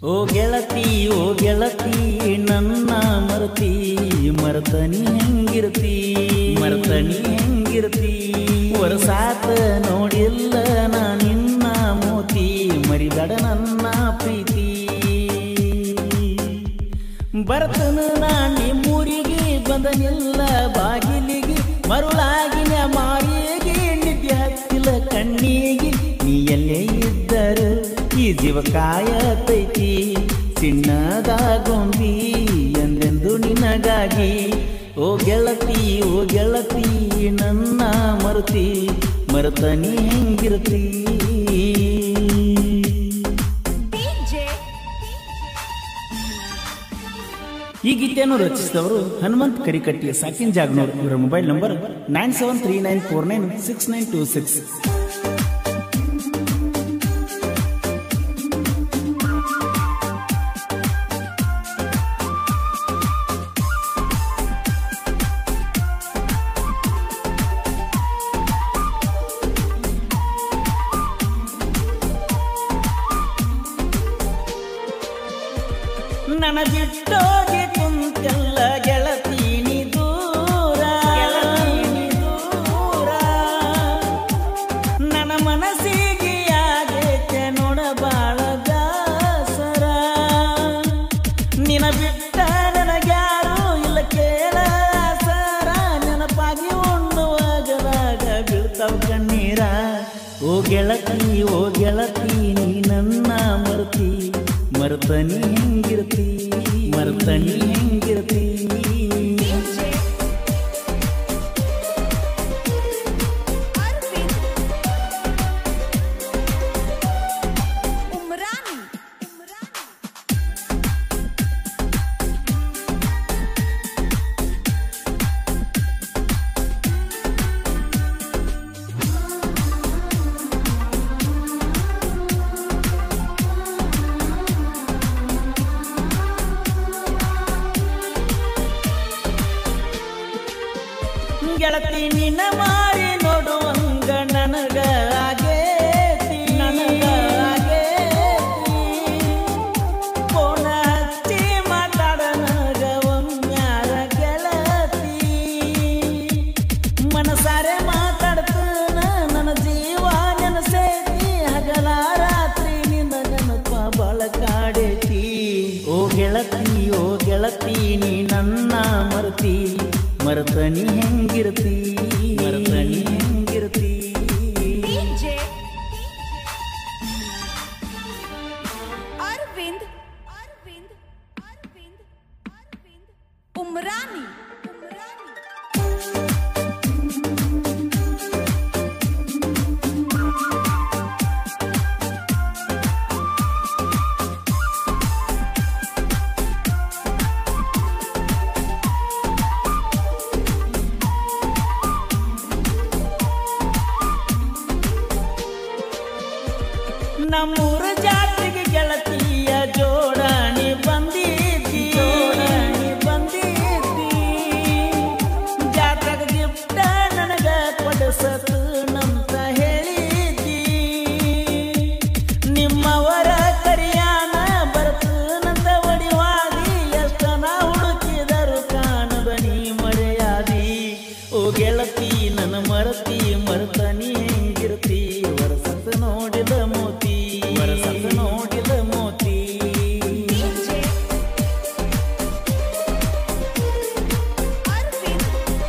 ಓ ಗೆಳತಿ ಓ ಗೆಳತಿ ನನ್ನ ಮರತಿ ಮರತನಿ ಹೆಂಗಿರ್ತಿ ಮರತನಿ ಹೆಂಗಿರ್ತಿ ವರಸಾತ ನೋಡಿಲ್ಲ ನಾ ನಿನ್ನ ಮೋತಿ ಮರಿದಡ ನನ್ನ ಪ್ರೀತಿ ಬರ್ತನ ನಾಣಿ ಮೂರಿಗೆ ಬಂದನಿಲ್ಲ ಬಾಗಿಲಿಗೆ ಮರುಳಾಗಿನ ಮಾರಿಗೆ ನಿದ್ದೆ ಹತ್ತಿಲ್ಲ ಕಣ್ಣಿಗೆ ನೀ ಎಲ್ಲೇ ಇದ್ದರು ಈ ಜೀವ ಕಾಯತೈತಿ ಚಿನ್ನದ ಗೊಂಬಿ ಎಂದೆಂದು ನಿನಗಾಗಿ ಓ ಗೆಳತಿ ಓ ಗೆಳತಿ ನನ್ನ ಮರುತಿ ಮರತನಿ ಹೆಂಗಿರ್ತಿ ಈ ಗೀತೆಯನ್ನು ರಚಿಸಿದವರು ಹನುಮಂತ್ ಕರಿಕಟ್ಟಿ ಸಾಕಿನ್ ಜಾಗ್ನೂರ್ ಇವರ mobile number nine seven three nine four nine six nine two six ನನ್ನ ಬಿಟ್ಟೋಗಿ ಕುಂತೆಲ್ಲ ಗೆಳತೀನಿ ದೂರ ಗೆಳತೀನಿ ದೂರ ನನ್ನ ಮನಸ್ಸಿಗೆ ಆಗೈತೆ ನೋಡ ಬಾಳ ದಾಸರ ನಿನ ಬಿಟ್ಟ ನನಗ್ಯಾರು ಇಲ್ಲ ಕೇಳ ಸರ ನೆನಪಾಗಿ ಉಣ್ಣುವಾಗದಾಗ ಬೀಳ್ತಾವ ಕಣ್ಣೀರ ಓ ಗೆಳತಿ ಓ ಗೆಳತಿ ನೀ ನನ್ನ ಮರುತಿ ಮರ್ತನಿ ಹೆಂಗಿರ್ತಿ ಮರ್ತನಿ ಹೆಂಗಿರ್ತಿ उमरानी ಗೆಳತಿ ನಿನ್ನ ಮಾರಿ ನೋಡುವಂಗ ನನಗ ಆಗೇತಿ ನನಗ ಆಗೇತಿ ಫೋನ ಹಚ್ಚಿ ಮಾತಾಡನಗ ಒಮ್ಮ್ಯಾರ ಗೆಳತಿ ಮನಸಾರೆ ಮಾತಾಡ್ತಾನ ನನ್ನ ಜೀವ ನೆನಸೇತಿ ಹಗಲ ರಾತ್ರಿ ನಿನ್ನ ನೆನಪ ಬಾಳ ಕಾಡೇತಿ ಓ ಗೆಳತಿ ಓ ಗೆಳತಿ ನೀ ನನ್ನ ಮರತಿ ಮರತನಿ ಹೆಂಗಿರ್ತಿ ಮರತನಿ ಹೆಂಗಿರ್ತಿ डीजे अरविंद अरविंद अरविंद अरविंद उमरानी उमरानी ನಮ್ಮೂರ ಜಾತಿಗೆ ಗೆಳತಿಯ ಜೋಡಾಣಿ ಬಂದಿದ್ದಿ ಜೋಡಾಣಿ ಬಂದಿದ್ದಿ ಜಾತ್ರೆಗ ಗಿಫ್ಟ ನನಗ ಕೊಡಸತು ನಂತ ಹೇಳಿದ್ದಿ ನಿಮ್ಮವರ ಕರಿಯಾನ ಬರ್ತನಂತ ಒಡಿವಾದಿ ಎಷ್ಟನ ಹುಡುಕಿದರು ಕಾಣದ ನೀ ಮರೆಯಾದಿ ಓ ಗೆಳತಿ ನನ್ನ ಮರತಿ ಮರತನಿ ಹೆಂಗಿರ್ತಿ ವರಸತ ನೋಡಿದ ಮೋತಿ ವರಸತ ನೋಡಿದ ಮೋತಿ डीजे अरविंद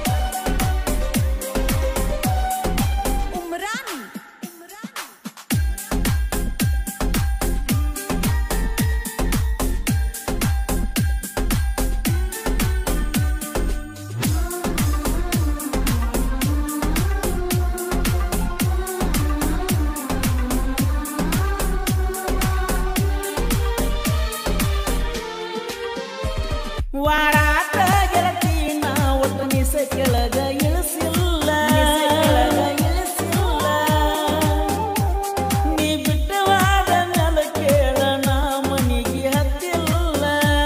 उमरानी उमरानी ವಾರಾಟ ಗೆಳತಿ ನಾ ಒಟ್ಟು ನಿಸ ಕೆಳಗ ಇಳಿಸಿಲ್ಲ ಕೆಳಗ ಇಳಿಸಿಲ್ಲ ನೀ ಬಿಟ್ಟವಾದ ಮ್ಯಾಲ ಕೇಳ ನಾ ಮನಿಗೆ ಹತ್ತಿಲ್ಲ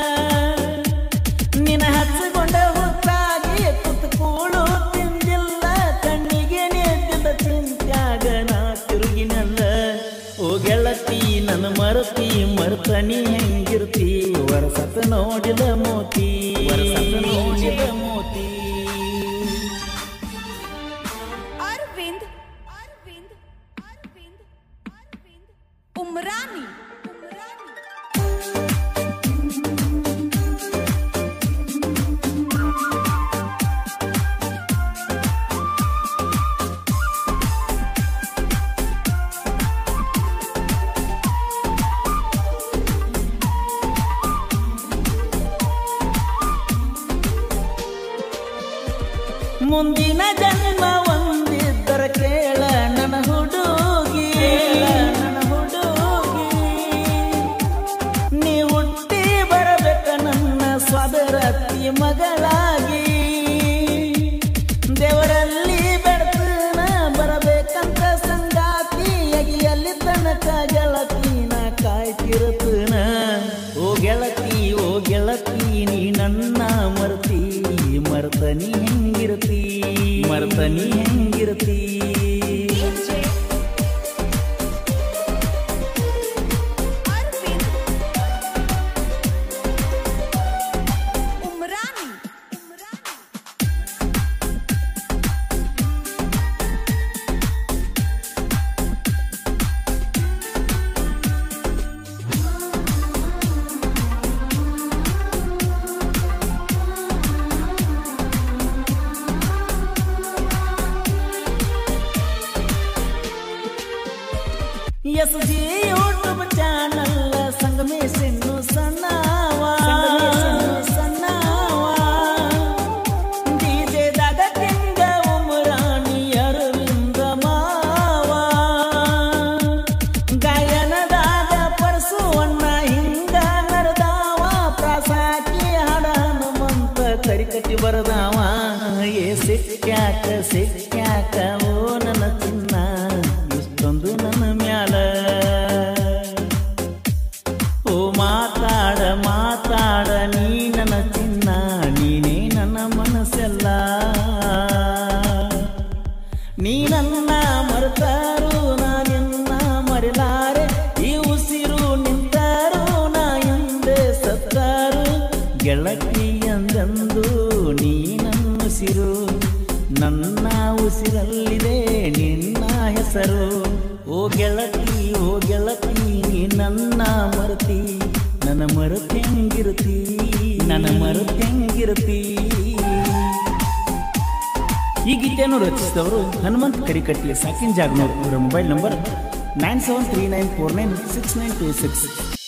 ನಿನ ಹಚ್ಚಿಕೊಂಡ ಹುತ್ತಾಗಿ ಕುತ್ಕೂಳು ತಿಂದಿಲ್ಲ ಕಣ್ಣಿಗೆ ನೇತಿದ ಚಿಂತ್ಯಾಗ ನಾ ತಿರುಗಿನಲ್ಲ ಓ ಗೆಳತಿ ನನ್ನ ಮರತಿ ಮರ್ತನಿ ಹೆಂಗ ನೋಡಿದ ಮೋತಿ ವರಸತ ನೋಡಿದ ಮೋತಿ अरविंद अरविंद अरविंद अरविंद उमरानी उमरानी ಮುಂದಿನ ಜನ್ಮ ಒಂದಿದ್ದರ ಕೇಳ ನನ್ನ ಹುಡುಗಿ ನನ್ನ ಹುಡುಗಿ ನೀ ಹುಟ್ಟಿ ಬರಬೇಕ ನನ್ನ ಸ್ವದರತಿ ಮಗಳಾಗಿ ದೇವರಲ್ಲಿ ಬೆಳತನ ಬರಬೇಕಂತ ಸಂಗಾತಿಯಾಗಿ ಅಲ್ಲಿ ತನಕ ಗೆಳತಿನ ಕಾಯ್ತಿರುತ್ತನ ಓ ಗೆಳತಿ ಓ ಗೆಳತಿ ನೀ ನನ್ನ ಮರ್ತಿ ಮರ್ತನಿ ಹೆಂಗಿರ್ತಿ ಮರ್ತನಿ ಹೆಂಗಿರ್ತಿ DJ Arvind Umrani Umrani S G YouTube channel ಸಂಗಮೇಶನ್ನು ಸಣ್ಣವ ಸಣ್ಣವ ಡಿಜೆ ದಾಗ ಕೆಂಗ ಉಮರಾಣಿ ಅರವಿಂದ ಮಾವ ಗಾಯನದಾಗ ಪರಸುವಣ್ಣ ಹಿಂಗ ನರದಾವ ಪ್ರಾಸಾಕಿ ಹಾಡ ಹನುಮಂತ ಕರಿಕಟ್ಟಿ ಬರದಾವ ಏ ಸಿಕ್ಕ್ಯಾಕ ಸಿಕ್ಕ್ಯಾಕ ಓ ನನ್ನ ಚಿನ್ನ ಇಷ್ಟೊಂದು ನನ್ನ ಮ್ಯಾಲ ಓ ಮಾತಾಡ ಮಾತಾಡ ನೀ ನನ್ನ ಚಿನ್ನ ನೀನೇ ನನ್ನ ಮನಸ್ಸೆಲ್ಲ ನೀ ನನ್ನ ಮರೆತಾರು ನಾ ನಿನ್ನ ಮರೆಲಾರೆ ಈ ಉಸಿರು ನಿಂತಾರು ನಾ ಹಿಂದೆ ಸತ್ತಾರು ಗೆಳತಿ ಎಂದೆಂದು ನೀ ನನ್ನ ಉಸಿರು ನನ್ನ ಉಸಿರಲ್ಲಿದೆ ನಿನ್ನ ಹೆಸರು ಓ ಗೆಳತಿ ಓ ಗೆಳತಿ ನೀ ನನ್ನ ಮರತಿ ನನ್ನ ಮರತೆಂಗಿರುತ್ತಿ ನನ್ನ ಮರತೆಂಗಿರುತ್ತಿ ಈ ಗೀತೆಯನ್ನು ರಚಿಸಿದವರು ಹನುಮಂತ್ ಕರಿಕಟ್ಟಿ ಸಾಕಿನ್ ಜಾಗ್ನೂರ್ ಇವರ mobile number nine seven three nine four nine six nine two six